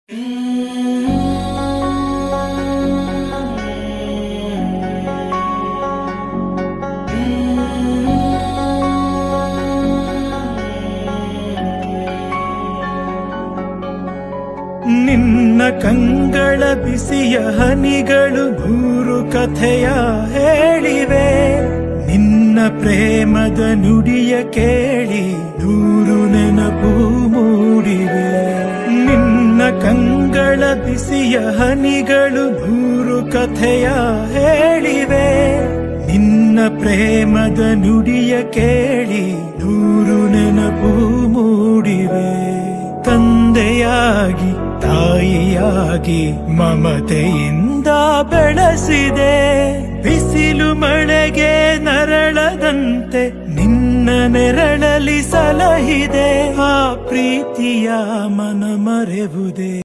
ನಿನ್ನ ಕಂಗಳ ಬಿಸಿಯ ಹನಿಗಳು ಭೂರು ಕಥೆಯ ಹೇಳಿವೆ ನಿನ್ನ ಪ್ರೇಮದ ನುಡಿಯ ಕೇಳಿ ನೂರು ನೆನಪು ಮೂಡಿವೆ ನಿನ್ನ ಕಂಗಳ ಬಿಸಿಯ ಹನಿಗಳು ಭೂರು ಕಥೆಯ ಹೇಳಿವೆ ನಿನ್ನ ಪ್ರೇಮದ ನುಡಿಯ ಕೇಳಿ ನೂರು ನೆನಪು ಮೂಡಿವೆ ತಂದೆಯಾಗಿ ತಾಯಿಯಾಗಿ ಮಮತೆಯಿಂದ ಬೆಳೆಸಿದೆ ಬಿಸಿಲು ಮಳೆಗೆ ನರಳದಂತೆ ನಿನ್ನ ನೆರಳಲಿ ಸಲಹಿದೆ ಆ ಪ್ರೀತಿಯ ಮನ ಮರೆವುದೇ